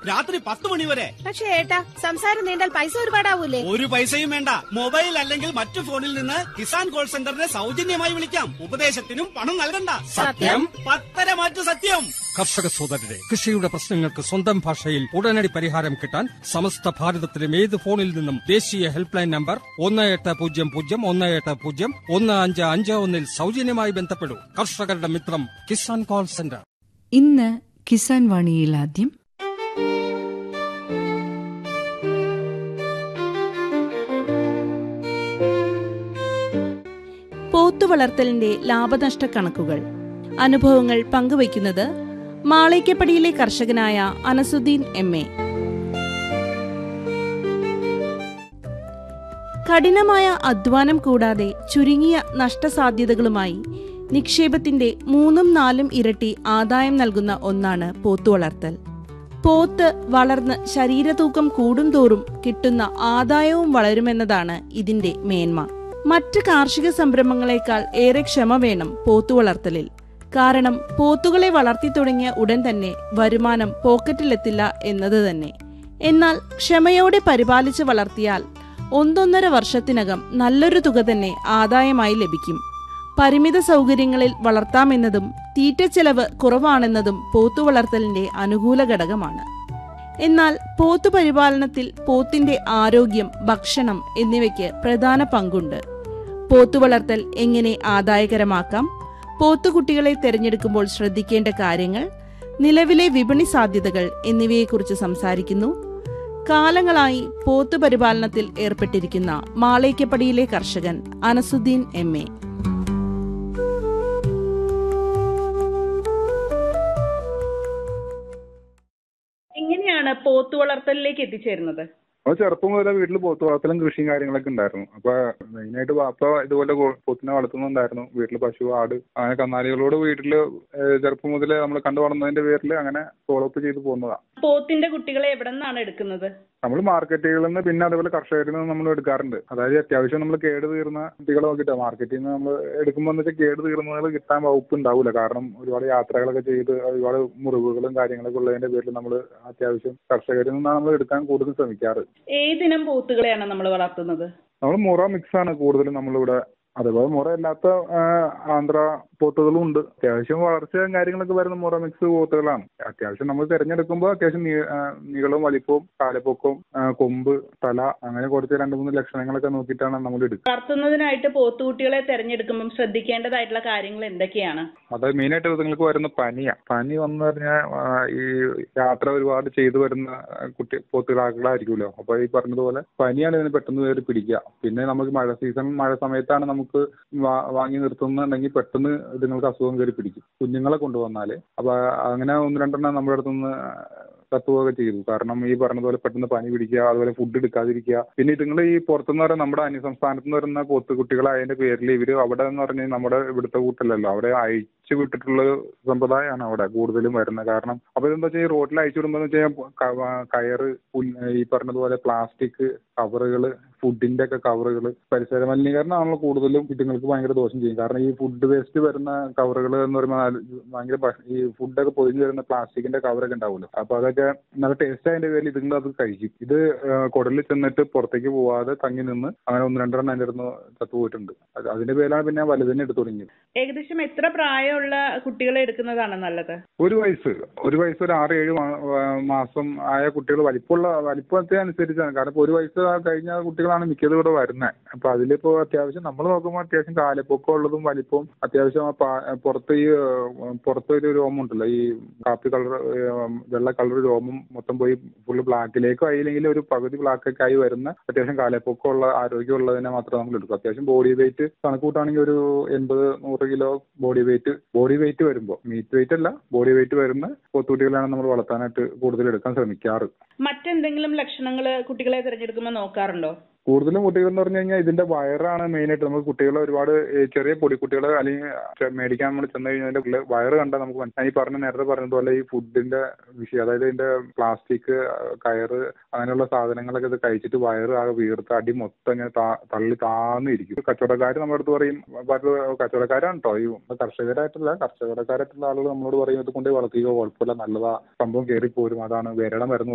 രാത്രി പത്ത് മണി വരെ പക്ഷേ ഏട്ടാ സംസാരം നീണ്ടാൽ പൈസ ഒരുപാടാവൂലേ ഒരു പൈസയും വേണ്ട മൊബൈൽ അല്ലെങ്കിൽ മറ്റു ഫോണിൽ നിന്ന് കിസാൻ കോൾ സെന്ററിനെ സൗജന്യമായി വിളിക്കാം ഉപദേശത്തിനും പണം നൽകണ്ട സത്യം? പത്തര മാറ്റു സത്യം കർഷക സോദരരെ കൃഷിയുടെ പ്രശ്നങ്ങൾക്ക് സ്വന്തം ഭാഷയിൽ ഉടനടി പരിഹാരം കിട്ടാൻ സമസ്ത ഭാരതത്തിലും ഏത് ഫോണിൽ നിന്നും ദേശീയ ഹെൽപ്പ് ലൈൻ നമ്പർ ഒന്ന് എട്ട് പൂജ്യം പൂജ്യം ഒന്ന് എട്ട് പൂജ്യം ഒന്ന് അഞ്ച് അഞ്ച് ഒന്നിൽ സൗജന്യമായി ബന്ധപ്പെടൂ കർഷകരുടെ മിത്രം കിസാൻ കോൾ സെന്റർ ഇന്ന് കിസാൻ വാണിയിൽ ആദ്യം പോത്തുവളർത്തലിന്റെ ലാഭനഷ്ട കണക്കുകൾ അനുഭവങ്ങൾ പങ്കുവയ്ക്കുന്നത് മാളയ്ക്കപ്പടിയിലെ കർഷകനായ അനസുദ്ദീൻ എം എ കഠിനമായ അധ്വാനം കൂടാതെ ചുരുങ്ങിയ നഷ്ടസാധ്യതകളുമായി നിക്ഷേപത്തിന്റെ മൂന്നും നാലും ഇരട്ടി ആദായം നൽകുന്ന ഒന്നാണ് പോത്തുവളർത്തൽ പോത്ത് വളർന്ന് ശരീരതൂക്കം കൂടുംതോറും കിട്ടുന്ന ആദായവും വളരുമെന്നതാണ് ഇതിന്റെ മേന്മ മറ്റ് കാർഷിക സംരംഭങ്ങളെക്കാൾ ഏറെ ക്ഷമ വേണം പോത്തുവളർത്തലിൽ കാരണം പോത്തുകളെ വളർത്തി തുടങ്ങിയ ഉടൻ തന്നെ വരുമാനം പോക്കറ്റിലെത്തില്ല എന്നത് തന്നെ എന്നാൽ ക്ഷമയോടെ പരിപാലിച്ച് വളർത്തിയാൽ ഒന്നൊന്നര വർഷത്തിനകം നല്ലൊരു തുക തന്നെ ആദായമായി ലഭിക്കും പരിമിത സൗകര്യങ്ങളിൽ വളർത്താമെന്നതും തീറ്റച്ചെലവ് കുറവാണെന്നതും പോത്തുവളർത്തലിന്റെ അനുകൂല ഘടകമാണ് എന്നാൽ പോത്തുപരിപാലനത്തിൽ പോത്തിന്റെ ആരോഗ്യം ഭക്ഷണം എന്നിവയ്ക്ക് പ്രധാന പങ്കുണ്ട് പോത്തുവളർത്തൽ എങ്ങനെ ആദായകരമാക്കാം പോത്തുകുട്ടികളെ തിരഞ്ഞെടുക്കുമ്പോൾ ശ്രദ്ധിക്കേണ്ട കാര്യങ്ങൾ നിലവിലെ വിപണി സാധ്യതകൾ എന്നിവയെക്കുറിച്ച് സംസാരിക്കുന്നു കാലങ്ങളായി പോത്തുപരിപാലനത്തിൽ ഏർപ്പെട്ടിരിക്കുന്ന മാളേക്കപ്പടിയിലെ കർഷകൻ അനസുദ്ദീൻ എം എ എങ്ങനെയാണ് പോത്തു വളർത്തലിലേക്ക് എത്തിച്ചേരുന്നത് അപ്പോൾ ചെറുപ്പം മുതലേ വീട്ടിൽ പോത്ത് വളർത്തലും കൃഷിയും കാര്യങ്ങളൊക്കെ ഉണ്ടായിരുന്നു അപ്പൊ മെയിനായിട്ട് വാപ്പ ഇതുപോലെ ഗോ- പോത്തിനെ വളർത്തുന്നുണ്ടായിരുന്നു വീട്ടിൽ പശു ആട് അങ്ങനെ കന്നാലികളോട് വീട്ടിൽ ചെറുപ്പം മുതലേ നമ്മൾ കണ്ടു വളർന്നതിന്റെ പേരിൽ അങ്ങനെ ഫോളോ അപ്പ് ചെയ്ത് പോകുന്നതാണ് പോത്തിന്റെ കുട്ടികളെ എവിടെ നിന്നാണ് എടുക്കുന്നത് നമ്മൾ മാർക്കറ്റുകളിൽ നിന്ന് പിന്നെ അതേപോലെ കർഷകരിൽ നിന്ന് നമ്മൾ എടുക്കാറുണ്ട് അതായത് അത്യാവശ്യം നമ്മൾ കേട് തീർന്ന കുട്ടികളെ നോക്കിയിട്ടാണ് മാർക്കറ്റിൽ നിന്ന് നമ്മൾ എടുക്കുമ്പോൾ എന്ന് വെച്ചാൽ കേട് തീർന്നതുകൾ കിട്ടാൻ വകുപ്പ് ഉണ്ടാവില്ല കാരണം ഒരുപാട് യാത്രകളൊക്കെ ചെയ്ത് ഒരുപാട് മുറിവുകളും കാര്യങ്ങളൊക്കെ ഉള്ളതിന്റെ പേരിൽ നമ്മൾ അത്യാവശ്യം കർഷകരിൽ നിന്നാണ് നമ്മൾ എടുക്കാൻ കൂടുതൽ ശ്രമിക്കാറ് ഏതിനം പോത്തുകളെയാണ് നമ്മൾ വളർത്തുന്നത് നമ്മൾ മുറ മിക്സ് ആണ് കൂടുതലും നമ്മളിവിടെ അതേപോലെ മുറ അല്ലാത്ത ആ, ആന്ധ്ര പോത്തുകളും ഉണ്ട് അത്യാവശ്യം വളർച്ചയും കാര്യങ്ങളൊക്കെ വരുന്ന മുറ മിക്സ് പോത്തുകളാണ് അത്യാവശ്യം നമ്മൾ തിരഞ്ഞെടുക്കുമ്പോൾ അത്യാവശ്യം നീ- ആ, നീളവും വലിപ്പവും കാലപ്പൊക്കവും ആ, കൊമ്പ് തല അങ്ങനെ കുറച്ച് രണ്ട് മൂന്ന് ലക്ഷണങ്ങളൊക്കെ നോക്കിയിട്ടാണ് നമ്മൾ എടുക്കുക വളർത്തുന്നതിനായിട്ട് പോത്തുകുട്ടികളെ തിരഞ്ഞെടുക്കുമ്പോൾ ശ്രദ്ധിക്കേണ്ടതായിട്ടുള്ള കാര്യങ്ങൾ എന്തൊക്കെയാണ് അത് മെയിനായിട്ട് നിങ്ങൾക്ക് വരുന്ന പനിയാണ് പനി വന്നു പറഞ്ഞാൽ ഈ യാത്ര ഒരുപാട് ചെയ്തു വരുന്ന ആ, കുട്ടി പോത്തുകളായിരിക്കുമല്ലോ അപ്പൊ ഈ പറഞ്ഞതുപോലെ പനിയാണ് ഇതിന് പെട്ടെന്ന് കയറി പിടിക്കുക പിന്നെ നമുക്ക് മഴ സീസൺ മഴ സമയത്താണ് നമുക്ക് വാ- വാങ്ങി നിർത്തുന്നുണ്ടെങ്കിൽ പെട്ടെന്ന് ഇതുങ്ങൾക്ക് അസുഖം കയറി പിടിക്കും കുഞ്ഞുങ്ങളെ കൊണ്ടുവന്നാല് അപ്പൊ അങ്ങനെ ഒന്ന് രണ്ടെണ്ണം നമ്മുടെ അടുത്തുനിന്ന് തത്തുകയൊക്കെ ചെയ്തു കാരണം ഈ പറഞ്ഞതുപോലെ പെട്ടെന്ന് പനി പിടിക്കുക അതുപോലെ ഫുഡ് എടുക്കാതിരിക്കുക പിന്നെ ഇതുങ്ങൾ ഈ പുറത്തുനിന്ന് പറയുന്ന നമ്മുടെ അന്യസംസ്ഥാനത്ത് നിന്ന് വരുന്ന പോത്തുകുട്ടികളെ അതിന്റെ പേരിൽ ഇവര് അവിടെ എന്ന് പറഞ്ഞാൽ നമ്മുടെ ഇവിടുത്തെ കൂട്ടല്ലല്ലോ അവിടെ അയച്ചു വിട്ടിട്ടുള്ള ഒരു സമ്പ്രദായമാണ് അവിടെ കൂടുതലും വരുന്നത് കാരണം അപ്പൊ ഇതെന്താ വെച്ചാൽ ഈ റോഡിൽ അയച്ചു വിടുമ്പോൾ വെച്ചാൽ കയറ് പുല്ല് ഈ പറഞ്ഞതുപോലെ പ്ലാസ്റ്റിക് കവറുകള് ഫുഡിന്റെ ഒക്കെ കവറുകൾ പരിസര മലിനീകരണമാണല്ലോ കൂടുതലും ഇതുങ്ങൾക്ക് ഭയങ്കര ദോഷം ചെയ്യും കാരണം ഈ ഫുഡ് വേസ്റ്റ് വരുന്ന കവറുകൾ എന്ന് പറയുമ്പോൾ നല്ല- ഭയങ്കര ഭ- ഈ ഫുഡൊക്കെ പൊതിഞ്ഞ് വരുന്ന പ്ലാസ്റ്റിക്കിന്റെ കവറൊക്കെ ഉണ്ടാവുമല്ലോ അപ്പൊ അതൊക്കെ നല്ല ടേസ്റ്റ് അതിന്റെ പേരിൽ ഇതുങ്ങൾ അത് കഴിക്കും ഇത് കുടലിൽ ചെന്നിട്ട് പുറത്തേക്ക് പോവാതെ തങ്ങി നിന്ന് അങ്ങനെ ഒന്ന് രണ്ടെണ്ണം അതിന്റെ അടുത്ത് ചത്തു പോയിട്ടുണ്ട് അത് അതിന്റെ പേരിലാണ് പിന്നെ വലുതിനെ എടുത്തു തുടങ്ങിയത് ഏകദേശം എത്ര പ്രായമുള്ള കുട്ടികളെ എടുക്കുന്നതാണ് നല്ലത് ഒരു വയസ്സ് ഒരു വയസ്സ് ഒരു ആറ് ഏഴ് മാ- ആ, മാസം ആയ കുട്ടികൾ വലിപ്പമുള്ള വലിപ്പത്തെ അനുസരിച്ചാണ് കാരണം ഇപ്പൊ ഒരു വയസ്സ് കഴിഞ്ഞ കുട്ടികളാണ് മിക്കതും ഇവിടെ വരുന്നത് അപ്പൊ അതിലിപ്പോ അത്യാവശ്യം നമ്മൾ നോക്കുമ്പോൾ അത്യാവശ്യം കാലപ്പൊക്കം ഉള്ളതും വലിപ്പവും അത്യാവശ്യം ആ പാ- പുറത്ത് ഈ ആ, പുറത്ത് ഒരു രോമം ഉണ്ടല്ലോ ഈ കാപ്പി കളർ വെള്ള കളർ രോമം മൊത്തം പോയി ഫുള്ള് ബ്ലാക്കിലേക്കോ ആയില്ലെങ്കിൽ ഒരു പകുതി ബ്ലാക്ക് ഒക്കെ ആയി വരുന്ന അത്യാവശ്യം കാലപ്പൊക്കമുള്ള ആരോഗ്യമുള്ളതിനെ മാത്രമേ നമ്മൾ എടുക്കൂ അത്യാവശ്യം ബോഡി വെയിറ്റ് കണക്ക് കൂട്ടാണെങ്കിൽ ഒരു എൺപത് നൂറ് kilo body weight body weight വരുമ്പോൾ മീറ്റ് വെയിറ്റ് അല്ല ബോഡി വെയിറ്റ് വരുന്ന പോത്തുകുട്ടികളാണ് നമ്മൾ വളർത്താനായിട്ട് കൂടുതൽ എടുക്കാൻ ശ്രമിക്കാറ് മറ്റെന്തെങ്കിലും ലക്ഷണങ്ങൾ കുട്ടികളെ തിരഞ്ഞെടുക്കുമ്പോൾ നോക്കാറുണ്ടോ കൂടുതലും കുട്ടികൾ എന്ന് പറഞ്ഞു കഴിഞ്ഞാൽ ഇതിന്റെ വയറാണ് മെയിനായിട്ട് നമുക്ക് കുട്ടികളെ ഒരുപാട് ഏ, ചെറിയ പൊടിക്കുട്ടികളെ അല്ലെങ്കിൽ ചെ- മേടിക്കാൻ നമ്മൾ ചെന്ന് കഴിഞ്ഞാൽ അതിന്റെ ഉള്ളിൽ വയറ് കണ്ടാൽ നമുക്ക് മനസ്സിലായി ഈ പറഞ്ഞ നേരത്തെ പറഞ്ഞതുപോലെ ഈ ഫുഡിന്റെ വിഷയം അതായത് ഇതിന്റെ പ്ലാസ്റ്റിക് കയറ് അങ്ങനെയുള്ള സാധനങ്ങളൊക്കെ ഇത് കഴിച്ചിട്ട് വയറ് ആകെ വീർത്ത് അടി മൊത്തം ഇങ്ങനെ താ- തള്ളി താന്നിരിക്കും കച്ചവടക്കാർ നമ്മുടെ അടുത്ത് പറയും പല കച്ചവടക്കാരാണ് കേട്ടോ ഈ കർഷകരായിട്ടല്ല കർഷകക്കാരായിട്ടുള്ള ആളുകൾ നമ്മളോട് പറയും ഇത് കൊണ്ട് വളർത്തിയോ കുഴപ്പമില്ല നല്ലതാ സംഭവം കയറി പോരും അതാണ് വിരളം വരുന്ന